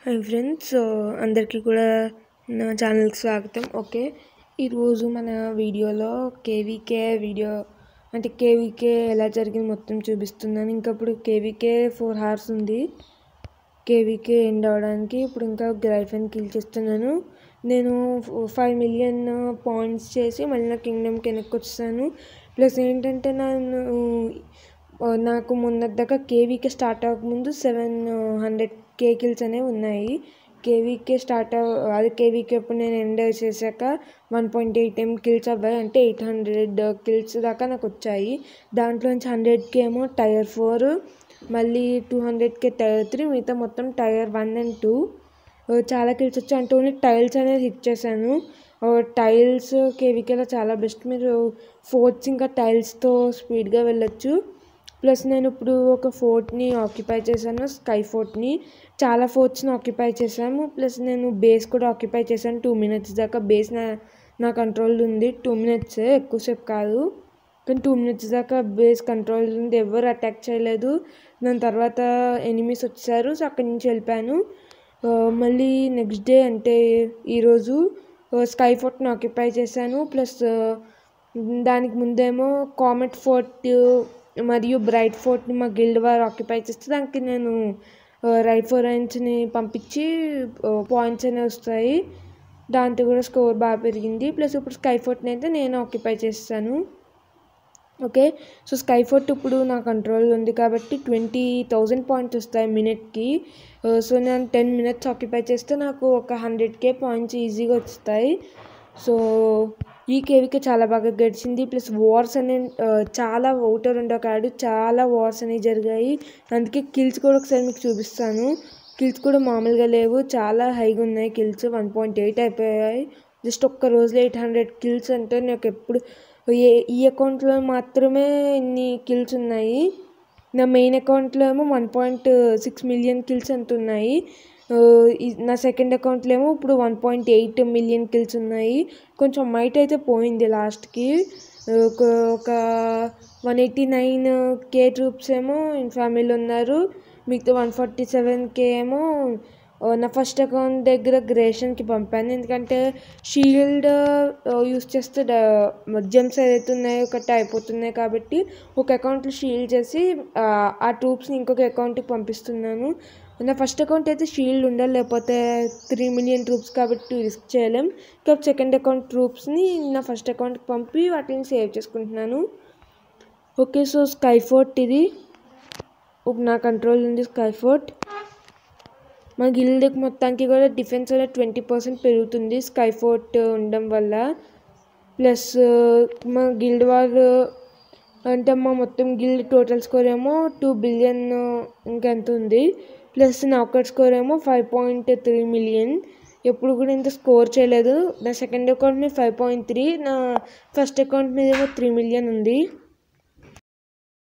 hi friends అందరికీ కూడా నా ఛానల్కి స్వాగతం ఓకే ఈరోజు మన వీడియోలో కేవీకే వీడియో అంటే కేవీకే ఎలా జరిగింది మొత్తం చూపిస్తున్నాను ఇంకా ఇప్పుడు కేవీకే ఫోర్ అవర్స్ ఉంది కేవీకే ఎండ్ అవడానికి ఇప్పుడు ఇంకా గ్రైఫన్ కిల్ చేస్తున్నాను నేను ఫైవ్ మిలియన్ పాయింట్స్ చేసి మళ్ళీ నా కింగ్డమ్కి వెనక్కి వచ్చాను ప్లస్ ఏంటంటే నేను నాకు మొన్న దాకా కేవీకే స్టార్ట్ అవ్వకముందు సెవెన్ హండ్రెడ్ కే కిల్స్ అనేవి ఉన్నాయి కేవీకే స్టార్ట్ అవ్ అది కేవీకే ఇప్పుడు నేను ఎండ్ చేశాక one point eight M kills అవ్వాయి అంటే ఎయిట్ హండ్రెడ్ కిల్స్ దాకా నాకు వచ్చాయి దాంట్లోంచి హండ్రెడ్కి ఏమో టైర్ ఫోర్ మళ్ళీ టూ హండ్రెడ్కే టైర్ త్రీ మిగతా మొత్తం టైర్ వన్ అండ్ టూ చాలా కిల్స్ వచ్చాయి అంటే ఓన్లీ టైల్స్ అనేది హిట్ చేశాను టైల్స్ కేవీకేలో చాలా బెస్ట్ మీరు ఫోర్ట్స్ ఇంకా టైల్స్తో స్పీడ్గా వెళ్ళొచ్చు ప్లస్ నేను ఇప్పుడు ఒక ఫోర్ట్ని ఆక్యుపై చేశాను స్కై ఫోర్ట్ని చాలా ఫోర్ట్స్ని ఆక్యుపై చేశాము ప్లస్ నేను బేస్ కూడా ఆక్యుపై చేశాను టూ మినిట్స్ దాకా బేస్ నా నా కంట్రోల్ ఉంది టూ మినిట్స్ ఎక్కువసేపు కాదు కానీ టూ మినిట్స్ దాకా బేస్ కంట్రోల్ ఉంది ఎవరు అటాక్ చేయలేదు దాని తర్వాత ఎనిమీస్ వచ్చారు సో అక్కడి నుంచి వెళ్ళిపోయాను మళ్ళీ నెక్స్ట్ డే అంటే ఈరోజు స్కై ఫోర్ట్ని ఆక్యుపై చేశాను ప్లస్ దానికి ముందేమో కామెట్ ఫోర్ట్ మరియు బ్రైట్ ఫోర్ట్ని మా గిల్డ్ వారు ఆక్యుపై చేస్తే దానికి నేను రైట్ ఫోర్ రైన్స్ని పంపించి పాయింట్స్ అనేవి వస్తాయి దాంతో కూడా స్కోర్ బాగా పెరిగింది ప్లస్ ఇప్పుడు స్కై ఫోర్ట్ని అయితే నేను ఆక్యుపై చేస్తాను ఓకే సో స్కై ఫోర్ట్ ఇప్పుడు నా కంట్రోల్ ఉంది కాబట్టి ట్వంటీ థౌజండ్ పాయింట్స్ వస్తాయి మినిట్కి సో నేను టెన్ మినిట్స్ ఆక్యుపై చేస్తే నాకు ఒక హండ్రెడ్ కే పాయింట్స్ ఈజీగా వస్తాయి సో ఈ కేవీకి చాలా బాగా గడిచింది ప్లస్ వార్స్ అనే చాలా ఒకటో రెండో కాదు చాలా వార్స్ అనేవి జరిగాయి అందుకే కిల్స్ కూడా ఒకసారి మీకు చూపిస్తాను కిల్స్ కూడా మామూలుగా లేవు చాలా హైగా ఉన్నాయి కిల్స్ వన్ పాయింట్ ఎయిట్ అయిపోయాయి జస్ట్ ఒక్క రోజులో ఎయిట్ హండ్రెడ్ కిల్స్ అంటే నాకు ఎప్పుడు ఏ ఈ అకౌంట్లో మాత్రమే ఇన్ని కిల్స్ ఉన్నాయి నా మెయిన్ అకౌంట్లో ఏమో one point six million kills అంత ఉన్నాయి నా సెకండ్ అకౌంట్లో ఏమో ఇప్పుడు one point eight million kills ఉన్నాయి కొంచెం మైట్ అయితే పోయింది లాస్ట్కి ఒక ఒక one eighty nine K troops ఏమో ఇన్ఫామిలీలో ఉన్నారు మిగతా వన్ ఫార్టీ సెవెన్ కే ఏమో నా ఫస్ట్ అకౌంట్ దగ్గర గ్రేషన్కి పంపాను ఎందుకంటే షీల్డ్ యూస్ చేస్తే జెమ్స్ ఏదైతే ఉన్నాయో ఒకటి అయిపోతున్నాయి కాబట్టి ఒక అకౌంట్లో షీల్డ్ చేసి ఆ ట్రూప్స్ని ఇంకొక అకౌంట్కి పంపిస్తున్నాను నా ఫస్ట్ అకౌంట్ అయితే షీల్డ్ ఉండాలి లేకపోతే త్రీ మిలియన్ ట్రూప్స్ కాబట్టి రిస్క్ చేయలేం కాబట్టి సెకండ్ అకౌంట్ ట్రూప్స్ని నా ఫస్ట్ అకౌంట్కి పంపి వాటిని సేవ్ చేసుకుంటున్నాను ఓకే సో స్కై ఫోర్ట్ ఇది నా కంట్రోల్ ఉంది స్కై ఫోర్ట్ మా గిల్డ్కి మొత్తానికి కూడా డిఫెన్స్ అనేది ట్వంటీ పర్సెంట్ పెరుగుతుంది స్కై ఫోర్ట్ ఉండడం వల్ల ప్లస్ మా గిల్డ్ వారు అంటే మా మొత్తం గిల్డ్ టోటల్ స్కోర్ ఏమో టూ బిలియన్ ఇంకెంత ఉంది ప్లస్ నా ఒక్కటి స్కోర్ ఏమో ఫైవ్ పాయింట్ త్రీ మిలియన్ ఎప్పుడు కూడా ఇంత స్కోర్ చేయలేదు నా సెకండ్ అకౌంట్ మీద ఫైవ్ పాయింట్ త్రీ నా ఫస్ట్ అకౌంట్ మీద ఏమో త్రీ మిలియన్ ఉంది